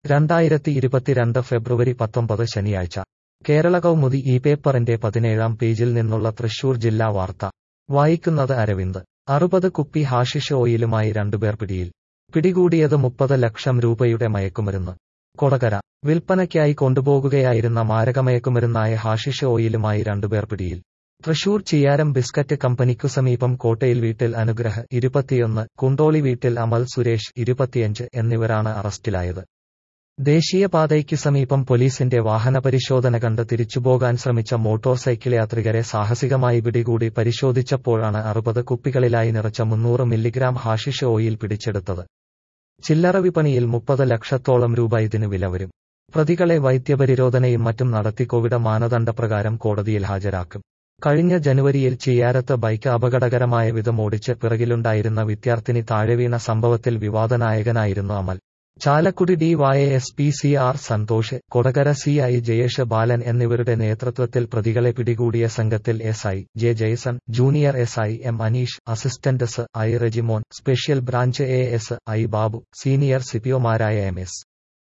രണ്ടായിരത്തി ഇരുപത്തിരണ്ട് ഫെബ്രുവരി പത്തൊമ്പത് ശനിയാഴ്ച കേരള കൗമുദി ഈ പേപ്പറിന്റെ പതിനേഴാം പേജിൽ നിന്നുള്ള തൃശൂർ ജില്ലാ വാർത്ത വായിക്കുന്നത് അരവിന്ദ് അറുപത് കുപ്പി ഹാഷിഷ് ഓയിലുമായി രണ്ടുപേർ പിടിയിൽ പിടികൂടിയത് മുപ്പത് ലക്ഷം രൂപയുടെ മയക്കുമരുന്ന് കൊടകര വിൽപ്പനയ്ക്കായി കൊണ്ടുപോകുകയായിരുന്ന മാരകമയക്കുമരുന്നായ ഹാഷിഷ് ഓയിലുമായി രണ്ടുപേർ പിടിയിൽ തൃശൂർ ചിയാരം ബിസ്ക്കറ്റ് കമ്പനിക്കു സമീപം കോട്ടയിൽ വീട്ടിൽ അനുഗ്രഹ് ഇരുപത്തിയൊന്ന് കുണ്ടോളി വീട്ടിൽ അമൽ സുരേഷ് ഇരുപത്തിയഞ്ച് എന്നിവരാണ് അറസ്റ്റിലായത് ദേശീയപാതയ്ക്ക് സമീപം പോലീസിന്റെ വാഹനപരിശോധന കണ്ട് തിരിച്ചുപോകാൻ ശ്രമിച്ച മോട്ടോർ സൈക്കിൾ യാത്രികരെ സാഹസികമായി പിടികൂടി പരിശോധിച്ചപ്പോഴാണ് അറുപത് കുപ്പികളിലായി നിറച്ച മുന്നൂറ് മില്ലിഗ്രാം ഹാഷിഷ് ഓയിൽ പിടിച്ചെടുത്തത് ചില്ലറ വിപണിയിൽ മുപ്പത് ലക്ഷത്തോളം രൂപ ഇതിന് വില വരും പ്രതികളെ വൈദ്യപരിശോധനയും മറ്റും നടത്തി കോവിഡ് മാനദണ്ഡപ്രകാരം കോടതിയിൽ ഹാജരാക്കും കഴിഞ്ഞ ജനുവരിയിൽ ചിയാരത്ത് ബൈക്ക് അപകടകരമായ വിധം ഓടിച്ച് പിറകിലുണ്ടായിരുന്ന വിദ്യാർത്ഥിനി താഴെ വീണ സംഭവത്തിൽ വിവാദനായകനായിരുന്നു Amal Chalakudy D Y S P C R Santhosh Kodakara C I Jayesh Balan എന്നിവരുടെ നേതൃത്വത്തിൽ പ്രതികളെ പിടികൂടിയ സംഘത്തിൽ S I J Jaison junior S I M Aneesh assistant S I Regimon special branch A S I Babu senior സിപിഒമാരായ M S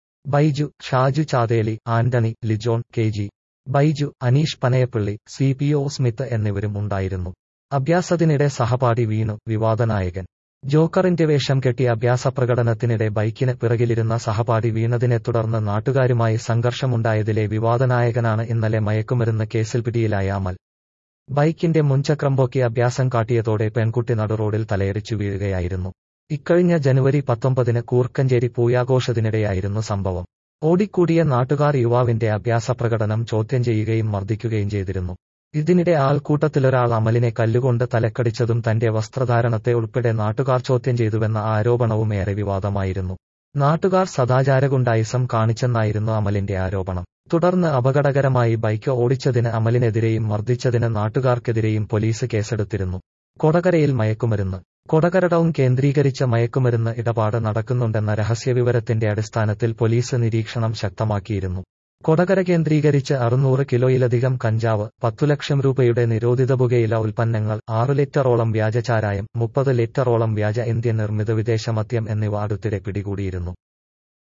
Baiju Shaju Chatheli Antony Lijon K G Baiju Aneesh Panayappally C P O Smith എന്നിവരും ഉണ്ടായിരുന്നു അഭ്യാസത്തിനിടെ സഹപാഠി വീണു വിവാദനായകൻ ജോക്കറിന്റെ വേഷം കെട്ടി അഭ്യാസ പ്രകടനത്തിനിടെ ബൈക്കിന് പിറകിലിരുന്ന സഹപാഠി വീണതിനെ തുടർന്ന് നാട്ടുകാരുമായി സംഘർഷമുണ്ടായതിലെ വിവാദനായകനാണ് ഇന്നലെ മയക്കുമരുന്ന് കേസിൽ പിടിയിലായ അമൽ ബൈക്കിന്റെ മുൻചക്രം പൊക്കി അഭ്യാസം കാട്ടിയതോടെ പെൺകുട്ടി നടുറോഡിൽ തലയടിച്ചു വീഴുകയായിരുന്നു ഇക്കഴിഞ്ഞ ജനുവരി പത്തൊമ്പതിന് കൂർക്കഞ്ചേരി പൂയാഘോഷത്തിനിടെയായിരുന്നു സംഭവം ഓടിക്കൂടിയ നാട്ടുകാർ യുവാവിന്റെ അഭ്യാസ പ്രകടനം ചോദ്യം ചെയ്യുകയും മർദ്ദിക്കുകയും ചെയ്തിരുന്നു ഇതിനിടെ ആൾക്കൂട്ടത്തിലൊരാൾ അമലിനെ കല്ലുകൊണ്ട് തലക്കടിച്ചതും തന്റെ വസ്ത്രധാരണത്തെ ഉൾപ്പെടെ നാട്ടുകാർ ചോദ്യം ചെയ്തുവെന്ന ആരോപണവും ഏറെ വിവാദമായിരുന്നു നാട്ടുകാർ സദാചാരഗുണ്ടായിസം കാണിച്ചെന്നായിരുന്നു അമലിന്റെ ആരോപണം തുടർന്ന് അപകടകരമായി ബൈക്ക് ഓടിച്ചതിന് അമലിനെതിരെയും മർദ്ദിച്ചതിന് നാട്ടുകാർക്കെതിരെയും പോലീസ് കേസെടുത്തിരുന്നു കൊടകരയിൽ മയക്കുമരുന്ന് കൊടകര ടൗൺ കേന്ദ്രീകരിച്ച മയക്കുമരുന്ന് ഇടപാട് നടക്കുന്നുണ്ടെന്ന രഹസ്യവിവരത്തിന്റെ അടിസ്ഥാനത്തിൽ പോലീസ് നിരീക്ഷണം ശക്തമാക്കിയിരുന്നു കൊടകര കേന്ദ്രീകരിച്ച് അറുന്നൂറ് കിലോയിലധികം കഞ്ചാവ് പത്തു ലക്ഷം രൂപയുടെ നിരോധിത പുകയില ഉൽപ്പന്നങ്ങൾ ആറു ലിറ്ററോളം വ്യാജചാരായം മുപ്പത് ലിറ്ററോളം വ്യാജ ഇന്ത്യൻ നിർമ്മിത വിദേശ മദ്യം എന്നിവ അടുത്തിടെ പിടികൂടിയിരുന്നു